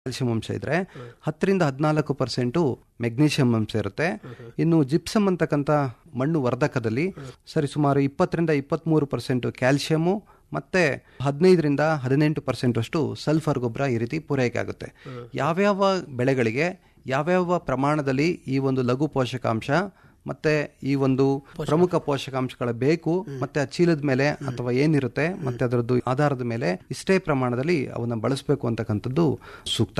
calcium ಅಂಶ ಇದ್ರೆ ಹತ್ತರಿಂದ ಹದಿನಾಲ್ಕು ಪರ್ಸೆಂಟು ಮೆಗ್ನೀಷಿಯಂ ಅಂಶ ಇರುತ್ತೆ ಇನ್ನು ಜಿಪ್ಸಮ್ ಅಂತಕ್ಕಂಥ ಮಣ್ಣು ವರ್ಧಕದಲ್ಲಿ ಸರಿ ಸುಮಾರು ಇಪ್ಪತ್ತರಿಂದ ಇಪ್ಪತ್ತ್ಮೂರು ಪರ್ಸೆಂಟ್ ಕ್ಯಾಲ್ಸಿಯಮು ಮತ್ತೆ ಹದಿನೈದರಿಂದ ಹದಿನೆಂಟು ಪರ್ಸೆಂಟ್ ಅಷ್ಟು ಸಲ್ಫರ್ ಗೊಬ್ಬರ ಈ ರೀತಿ ಪೂರೈಕೆ ಆಗುತ್ತೆ ಯಾವ್ಯಾವ ಬೆಳೆಗಳಿಗೆ ಯಾವ್ಯಾವ ಪ್ರಮಾಣದಲ್ಲಿ ಈ ಒಂದು ಲಘು ಪೋಷಕಾಂಶ ಮತ್ತೆ ಈ ಒಂದು ಪ್ರಮುಖ ಪೋಷಕಾಂಶಗಳ ಬೇಕು ಮತ್ತೆ ಆ ಚೀಲದ ಮೇಲೆ ಅಥವಾ ಏನಿರುತ್ತೆ ಮತ್ತೆ ಅದರದ್ದು ಆಧಾರದ ಮೇಲೆ ಇಷ್ಟೇ ಪ್ರಮಾಣದಲ್ಲಿ ಅವನ್ನ ಬಳಸಬೇಕು ಅಂತಕ್ಕಂಥದ್ದು ಸೂಕ್ತ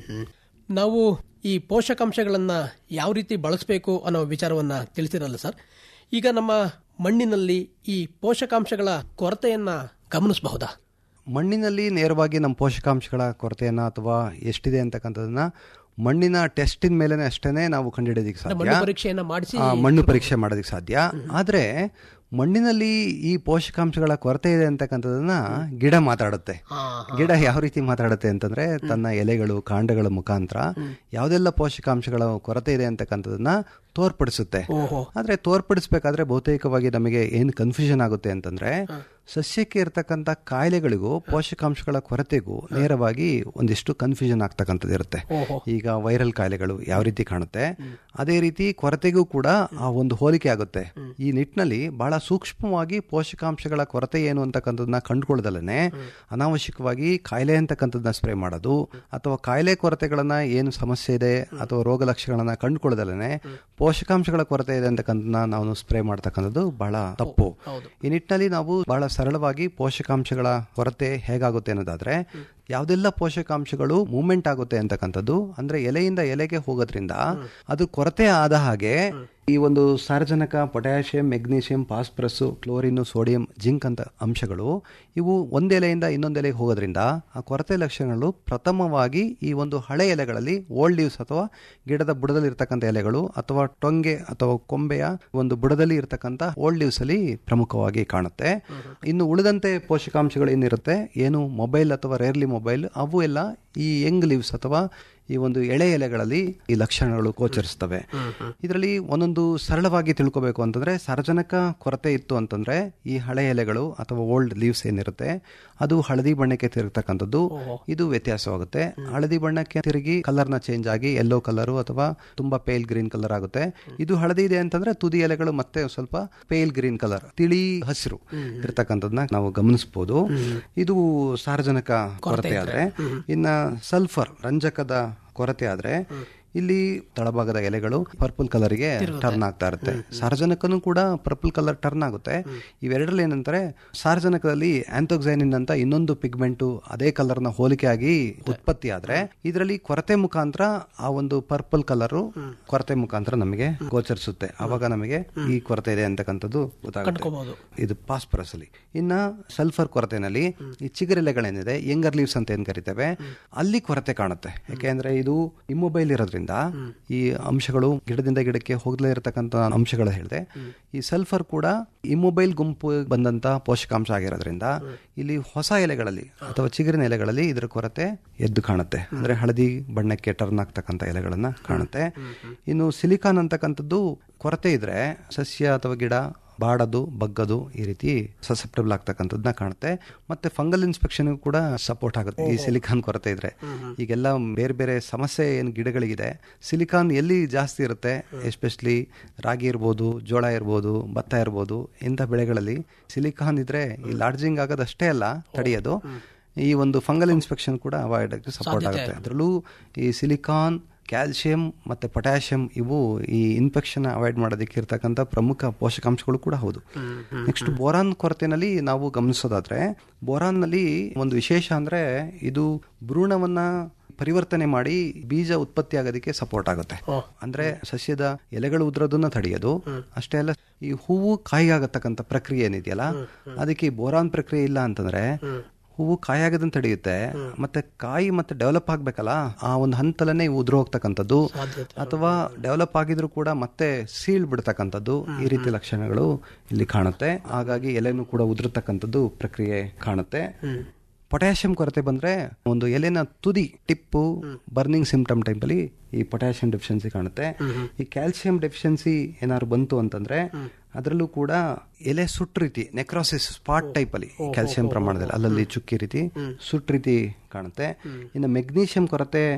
ನಾವು ಈ ಪೋಷಕಾಂಶಗಳನ್ನ ಯಾವ ರೀತಿ ಬಳಸಬೇಕು ಅನ್ನೋ ವಿಚಾರವನ್ನ ತಿಳಿಸಿರಲ್ಲ ಸರ್ ಈಗ ನಮ್ಮ ಮಣ್ಣಿನಲ್ಲಿ ಈ ಪೋಷಕಾಂಶಗಳ ಕೊರತೆಯನ್ನ ಗಮನಿಸಬಹುದಾ ಮಣ್ಣಿನಲ್ಲಿ ನೇರವಾಗಿ ನಮ್ಮ ಪೋಷಕಾಂಶಗಳ ಕೊರತೆಯನ್ನ ಅಥವಾ ಎಷ್ಟಿದೆ ಅಂತಕ್ಕಂಥದನ್ನ ಮಣ್ಣಿನ ಟೆಸ್ಟಿನ ಮೇಲೆ ಅಷ್ಟೇನೆ ನಾವು ಕಂಡುಹಿಡಿಯೋದಕ್ಕೆ ಮಣ್ಣು ಸಾಧ್ಯ ಪರೀಕ್ಷೆಯನ್ನ ಮಾಡಿಸಿ ಆ, ಮಣ್ಣು ಪರೀಕ್ಷೆ ಮಾಡೋದಕ್ಕೆ ಸಾಧ್ಯ ಆದ್ರೆ ಮಣ್ಣಿನಲ್ಲಿ ಈ ಪೋಷಕಾಂಶಗಳ ಕೊರತೆ ಇದೆ ಅಂತಕ್ಕಂಥದನ್ನ ಗಿಡ ಮಾತಾಡುತ್ತೆ ಗಿಡ ಯಾವ ರೀತಿ ಮಾತಾಡುತ್ತೆ ಅಂತಂದ್ರೆ ತನ್ನ ಎಲೆಗಳು ಕಾಂಡಗಳ ಮುಖಾಂತರ ಯಾವ್ದೆಲ್ಲ ಪೋಷಕಾಂಶಗಳ ಕೊರತೆ ಇದೆ ಅಂತಕ್ಕಂಥದನ್ನ ತೋರ್ಪಡಿಸುತ್ತೆ ಆದ್ರೆ ತೋರ್ಪಡಿಸ್ಬೇಕಾದ್ರೆ ಬಹುತೇಕವಾಗಿ ನಮಗೆ ಏನು ಕನ್ಫ್ಯೂಷನ್ ಆಗುತ್ತೆ ಅಂತಂದ್ರೆ ಸಸ್ಯಕ್ಕೆ ಇರತಕ್ಕಂಥ ಕಾಯಿಲೆಗಳಿಗೂ ಪೋಷಕಾಂಶಗಳ ಕೊರತೆಗೂ ನೇರವಾಗಿ ಒಂದಿಷ್ಟು ಕನ್ಫ್ಯೂಷನ್ ಆಗ್ತಕ್ಕಂಥದ್ದು ಇರುತ್ತೆ ಈಗ ವೈರಲ್ ಕಾಯಿಲೆಗಳು ಯಾವ ರೀತಿ ಕಾಣುತ್ತೆ ಅದೇ ರೀತಿ ಕೊರತೆಗೂ ಕೂಡ ಆ ಒಂದು ಹೋಲಿಕೆ ಆಗುತ್ತೆ ಈ ನಿಟ್ಟಿನಲ್ಲಿ ಬಹಳ ಸೂಕ್ಷ್ಮವಾಗಿ ಪೋಷಕಾಂಶಗಳ ಕೊರತೆ ಏನು ಅಂತಕ್ಕಂಥದ್ದನ್ನ ಕಂಡುಕೊಳ್ಳದಲ್ಲೇ ಅನಾವಶ್ಯಕವಾಗಿ ಕಾಯಿಲೆ ಅಂತಕ್ಕಂಥದ್ದನ್ನ ಸ್ಪ್ರೇ ಮಾಡೋದು ಅಥವಾ ಕಾಯಿಲೆ ಕೊರತೆಗಳನ್ನ ಏನು ಸಮಸ್ಯೆ ಇದೆ ಅಥವಾ ರೋಗ ಲಕ್ಷಣಗಳನ್ನ ಕಂಡುಕೊಳ್ಳದಲ್ಲೇ ಪೋಷಕಾಂಶಗಳ ಕೊರತೆ ಇದೆ ಅಂತಕ್ಕಂಥದ್ದನ್ನ ನಾವು ಸ್ಪ್ರೇ ಮಾಡ್ತಕ್ಕಂಥದ್ದು ಬಹಳ ತಪ್ಪು ಈ ನಿಟ್ಟಿನಲ್ಲಿ ನಾವು ಬಹಳ ಸರಳವಾಗಿ ಪೋಷಕಾಂಶಗಳ ಕೊರತೆ ಹೇಗಾಗುತ್ತೆ ಅನ್ನೋದಾದ್ರೆ ಯಾವುದೆಲ್ಲ ಪೋಷಕಾಂಶಗಳು ಮೂವ್ಮೆಂಟ್ ಆಗುತ್ತೆ ಅಂತಕ್ಕಂಥದ್ದು ಅಂದ್ರೆ ಎಲೆಯಿಂದ ಎಲೆಗೆ ಹೋಗೋದ್ರಿಂದ ಅದು ಕೊರತೆ ಆದ ಹಾಗೆ ಈ ಒಂದು ಸಾರಜನಕ potassium magnesium phosphorus chlorine sodium zinc ಅಂತ ಅಂಶಗಳು ಇವು ಒಂದ್ ಎಲೆಯಿಂದ ಇನ್ನೊಂದು ಎಲೆಗೆ ಹೋಗೋದ್ರಿಂದ ಆ ಕೊರತೆ ಲಕ್ಷಣಗಳು ಪ್ರಥಮವಾಗಿ ಈ ಒಂದು ಹಳೆ ಎಲೆಗಳಲ್ಲಿ ಓಲ್ಡ್ ಲೀವ್ಸ್ ಅಥವಾ ಗಿಡದ ಬುಡದಲ್ಲಿ ಇರ್ತಕ್ಕಂಥ ಎಲೆಗಳು ಅಥವಾ ಟೊಂಗೆ ಅಥವಾ ಕೊಂಬೆಯ ಒಂದು ಬುಡದಲ್ಲಿ ಇರ್ತಕ್ಕಂಥ ಓಲ್ಡ್ ಲೀವ್ಸ್ ಅಲ್ಲಿ ಪ್ರಮುಖವಾಗಿ ಕಾಣುತ್ತೆ ಇನ್ನು ಉಳಿದಂತೆ ಪೋಷಕಾಂಶಗಳು ಏನಿರುತ್ತೆ ಏನು ಮೊಬೈಲ್ ಅಥವಾ ರೇರ್ಲಿ ಮೊಬೈಲ್ ಅವು ಎಲ್ಲ ಈ ಯಂಗ್ ಲೀವ್ಸ್ ಅಥವಾ ಈ ಒಂದು ಎಳೆ ಎಲೆಗಳಲ್ಲಿ ಈ ಲಕ್ಷಣಗಳು ಗೋಚರಿಸ್ತವೆ ಇದರಲ್ಲಿ ಒಂದೊಂದು ಸರಳವಾಗಿ ತಿಳ್ಕೋಬೇಕು ಅಂತಂದ್ರೆ ಸಾರಜನಕ ಕೊರತೆ ಇತ್ತು ಅಂತಂದ್ರೆ ಈ ಹಳೆ ಎಲೆಗಳು ಅಥವಾ ಓಲ್ಡ್ ಲೀವ್ಸ್ ಏನಿರುತ್ತೆ ಅದು ಹಳದಿ ಬಣ್ಣಕ್ಕೆ ತಿರುಗತಕ್ಕಂಥದ್ದು ಇದು ವ್ಯತ್ಯಾಸವಾಗುತ್ತೆ ಹಳದಿ ಬಣ್ಣಕ್ಕೆ ತಿರುಗಿ ಕಲರ್ನ ಚೇಂಜ್ ಆಗಿ ಯೆಲ್ಲೋ ಕಲರು ಅಥವಾ ತುಂಬಾ ಪೇಲ್ ಗ್ರೀನ್ ಕಲರ್ ಆಗುತ್ತೆ ಇದು ಹಳದಿ ಇದೆ ಅಂತಂದ್ರೆ ತುದಿ ಎಲೆಗಳು ಮತ್ತೆ ಸ್ವಲ್ಪ ಪೇಲ್ ಗ್ರೀನ್ ಕಲರ್ ತಿಳಿ ಹಸಿರು ಇರ್ತಕ್ಕಂಥದ್ದನ್ನ ನಾವು ಗಮನಿಸಬಹುದು ಇದು ಸಾರಜನಕ ಕೊರತೆ ಆದ್ರೆ ಇನ್ನ ಸಲ್ಫರ್ ರಂಜಕದ ಕೊರತೆ ಆದ್ರೆ ಇಲ್ಲಿ ತಳಭಾಗದ ಎಲೆಗಳು ಪರ್ಪಲ್ ಕಲರ್ಗೆ ಟರ್ನ್ ಆಗ್ತಾ ಇರುತ್ತೆ ಸಾರಜನಕನು ಕೂಡ ಪರ್ಪಲ್ ಕಲರ್ ಟರ್ನ್ ಆಗುತ್ತೆ ಇವೆರಡರಲ್ಲಿ ಏನಂತಾರೆ ಸಾರಜನಕದಲ್ಲಿ ಆಂಥೋಕ್ಸೈನಿನ್ ಅಂತ ಇನ್ನೊಂದು ಪಿಗ್ಮೆಂಟ್ ಅದೇ ಕಲರ್ನ ಹೋಲಿಕೆ ಆಗಿ ಉತ್ಪತ್ತಿ ಆದ್ರೆ ಇದರಲ್ಲಿ ಕೊರತೆ ಮುಖಾಂತರ ಆ ಒಂದು ಪರ್ಪಲ್ ಕಲರ್ ಕೊರತೆ ಮುಖಾಂತರ ನಮಗೆ ಗೋಚರಿಸುತ್ತೆ ಅವಾಗ ನಮಗೆ ಈ ಕೊರತೆ ಇದೆ ಅಂತಕ್ಕಂಥದ್ದು ಗೊತ್ತಾಗುತ್ತೆ ಇದು ಪಾಸ್ಪರಸ್ ಅಲ್ಲಿ ಇನ್ನ ಸಲ್ಫರ್ ಕೊರತೆನಲ್ಲಿ ಈ ಚಿಗುರೆಲೆಗಳೇನಿದೆ ಯಂಗರ್ ಲೀವ್ಸ್ ಅಂತ ಏನ್ ಕರಿತೇವೆ ಅಲ್ಲಿ ಕೊರತೆ ಕಾಣುತ್ತೆ ಯಾಕೆಂದ್ರೆ ಇದು ಇಮ್ಮೊಬೈಲ್ ಇರೋದ್ರಿಂದ ಈ ಅಂಶಗಳು ಗಿಡದಿಂದ ಗಿಡಕ್ಕೆ ಹೋಗಲೇ ಇರತಕ್ಕಂತ ಅಂಶಗಳು ಹೇಳಿದೆ ಈ ಸಲ್ಫರ್ ಕೂಡ ಇಮ್ಮೊಬೈಲ್ ಗುಂಪು ಬಂದಂತ ಪೋಷಕಾಂಶ ಆಗಿರೋದ್ರಿಂದ ಇಲ್ಲಿ ಹೊಸ ಎಲೆಗಳಲ್ಲಿ ಅಥವಾ ಚಿಗುರಿನ ಎಲೆಗಳಲ್ಲಿ ಇದರ ಕೊರತೆ ಎದ್ದು ಕಾಣುತ್ತೆ ಅಂದ್ರೆ ಹಳದಿ ಬಣ್ಣಕ್ಕೆ ಟರ್ನ್ ಆಗ್ತಕ್ಕಂಥ ಎಲೆಗಳನ್ನ ಕಾಣುತ್ತೆ ಇನ್ನು ಸಿಲಿಕಾನ್ ಅಂತಕ್ಕಂಥದ್ದು ಕೊರತೆ ಇದ್ರೆ ಸಸ್ಯ ಅಥವಾ ಗಿಡ ಬಾಡೋದು ಬಗ್ಗದು ಈ ರೀತಿ ಸಸೆಪ್ಟಬಲ್ ಆಗ್ತಕ್ಕಂಥದ್ದನ್ನ ಕಾಣುತ್ತೆ ಮತ್ತೆ ಫಂಗಲ್ ಇನ್ಸ್ಪೆಕ್ಷನ್ ಕೂಡ ಸಪೋರ್ಟ್ ಆಗುತ್ತೆ ಈ ಸಿಲಿಕಾನ್ ಕೊರತೆ ಇದ್ರೆ ಈಗೆಲ್ಲ ಬೇರೆ ಬೇರೆ ಸಮಸ್ಯೆ ಏನು ಗಿಡಗಳಿಗಿದೆ ಸಿಲಿಕಾನ್ ಎಲ್ಲಿ ಜಾಸ್ತಿ ಇರುತ್ತೆ ಎಸ್ಪೆಷಲಿ ರಾಗಿ ಇರ್ಬೋದು ಜೋಳ ಇರ್ಬೋದು ಭತ್ತ ಇರ್ಬೋದು ಇಂಥ ಬೆಳೆಗಳಲ್ಲಿ ಸಿಲಿಕಾನ್ ಇದ್ರೆ ಈ ಲಾರ್ಜಿಂಗ್ ಆಗೋದಷ್ಟೇ ಅಲ್ಲ ತಡೆಯೋದು ಈ ಒಂದು ಫಂಗಲ್ ಇನ್ಸ್ಪೆಕ್ಷನ್ ಕೂಡ ಅವಾಯ್ಡ್ ಸಪೋರ್ಟ್ ಆಗುತ್ತೆ ಅದರಲ್ಲೂ ಈ ಸಿಲಿಕಾನ್ ಕ್ಯಾಲ್ಸಿಯಂ ಮತ್ತೆ ಪೊಟ್ಯಾಷಿಯಂ ಇವು ಈ ಇನ್ಫೆಕ್ಷನ್ ಅವಾಯ್ಡ್ ಮಾಡೋದಕ್ಕೆ ಇರ್ತಕ್ಕಂಥ ಪ್ರಮುಖ ಪೋಷಕಾಂಶಗಳು ಕೂಡ ಹೌದು ನೆಕ್ಸ್ಟ್ ಬೋರಾನ್ ಕೊರತೆನಲ್ಲಿ ನಾವು ಗಮನಿಸೋದಾದ್ರೆ ಬೋರಾನ್ ನಲ್ಲಿ ಒಂದು ವಿಶೇಷ ಅಂದ್ರೆ ಇದು ಭ್ರೂಣವನ್ನ ಪರಿವರ್ತನೆ ಮಾಡಿ ಬೀಜ ಉತ್ಪತ್ತಿ ಆಗೋದಕ್ಕೆ ಸಪೋರ್ಟ್ ಆಗುತ್ತೆ ಅಂದ್ರೆ ಸಸ್ಯದ ಎಲೆಗಳು ಉದ್ರೋದನ್ನ ತಡೆಯೋದು ಅಷ್ಟೇ ಅಲ್ಲ ಈ ಹೂವು ಕಾಯಿಗಾಗತಕ್ಕಂಥ ಪ್ರಕ್ರಿಯೆ ಏನಿದೆಯಲ್ಲ ಅದಕ್ಕೆ ಈ ಬೋರಾನ್ ಪ್ರಕ್ರಿಯೆ ಇಲ್ಲ ಅಂತಂದ್ರೆ ಹೂವು ಕಾಯಾಗದಂತ ತಡೆಯುತ್ತೆ ಮತ್ತೆ ಕಾಯಿ ಮತ್ತೆ ಡೆವಲಪ್ ಆಗ್ಬೇಕಲ್ಲ ಆ ಒಂದು ಹಂತಲೇ ಉದುರು ಹೋಗ್ತಕ್ಕಂಥದ್ದು ಅಥವಾ ಡೆವಲಪ್ ಆಗಿದ್ರು ಕೂಡ ಮತ್ತೆ ಸೀಳ್ ಬಿಡ್ತಕ್ಕಂಥದ್ದು ಈ ರೀತಿ ಲಕ್ಷಣಗಳು ಇಲ್ಲಿ ಕಾಣುತ್ತೆ ಹಾಗಾಗಿ ಎಲೆನೂ ಕೂಡ ಉದುರತಕ್ಕಂಥದ್ದು ಪ್ರಕ್ರಿಯೆ ಕಾಣುತ್ತೆ ಪೊಟ್ಯಾಷಿಯಂ ಕೊರತೆ ಬಂದ್ರೆ ಒಂದು ಎಲೆನ ತುದಿ ಟಿಪ್ಪು ಬರ್ನಿಂಗ್ ಸಿಂಪ್ಟಮ್ ಟೈಪ್ ಅಲ್ಲಿ ಈ ಪೊಟ್ಯಾಷಿಯಂ ಡೆಫಿಷಿಯನ್ಸಿ ಕಾಣುತ್ತೆ ಈ ಕ್ಯಾಲ್ಸಿಯಂ ಡೆಫಿಷಿಯನ್ಸಿ ಏನಾದ್ರು ಬಂತು ಅಂತಂದ್ರೆ ಅದರಲ್ಲೂ ಕೂಡ ಎಲೆ ಸುಟ್ಟು ರೀತಿ ನೆಕ್ರೋಸಿಸ್ ಸ್ಪಾಟ್ ಟೈಪ್ ಅಲ್ಲಿ ಕ್ಯಾಲ್ಸಿಯಂ ಪ್ರಮಾಣದಲ್ಲಿ ಅಲ್ಲಲ್ಲಿ ಚುಕ್ಕಿ ರೀತಿ ಸುಟ್ಟು ರೀತಿ ಕಾಣುತ್ತೆ ಇನ್ನು ಮೆಗ್ನೀಷಿಯಂ ಕೊರತೆ